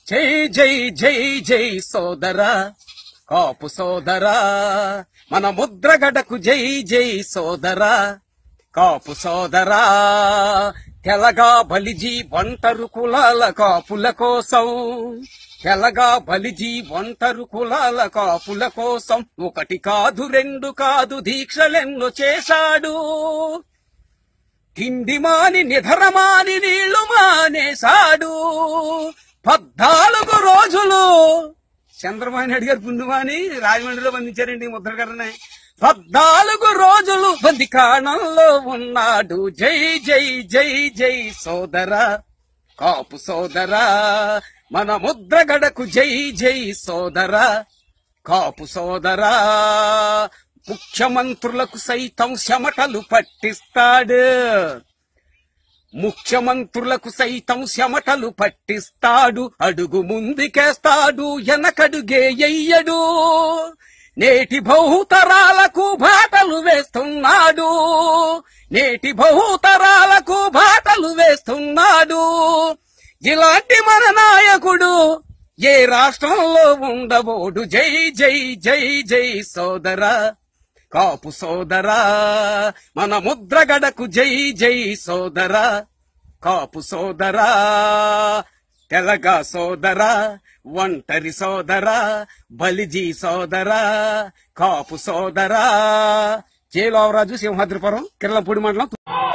జై జై జై జై సోదరా కాపు సోదరా మన ముద్రగడకు జై జై సోదరా కాపు సోదరా తెలగా బలిజీ ఒంటరు కులాల కాపుల కోసం తెలగా బలిజీ ఒంటరు కులాల కాపుల కోసం ఒకటి కాదు రెండు కాదు దీక్షలెన్నో చేశాడు తిండి మాని నిధరమాని నీళ్లు మానేశాడు పద్నాలుగు రోజులు చంద్రబాబు నాయుడు గారు పుణ్యమాని రాజమండ్రిలో బంధించారండి ముద్రగారనే పద్నాలుగు రోజులు బందికాణంలో ఉన్నాడు జై జై జై జై సోదరా కాపు సోదరా మన ముద్రగడకు జై జై సోదరా కాపు సోదరా ముఖ్యమంత్రులకు సైతం చెమటలు పట్టిస్తాడు ముఖ్యమంత్రులకు సైతం చెమటలు పట్టిస్తాడు అడుగు ముందుకేస్తాడు వెనకడుగే ఎయ్యడు నేటి బహుతరాలకు బాటలు వేస్తున్నాడు నేటి బహుతరాలకు బాటలు వేస్తున్నాడు ఇలాంటి మన నాయకుడు ఏ రాష్ట్రంలో ఉండబోడు జై జై జై జై సోదరా కాపు సోదరా మన ముద్రగడకు జై జై సోదరా కాపు సోదరా తెలగ సోదరా ఒంటరి సోదరా బలిజీ సోదరా కాపు సోదరా జేలోవరాజు సింహాద్రిపురం కిర్లంపూడి మండలం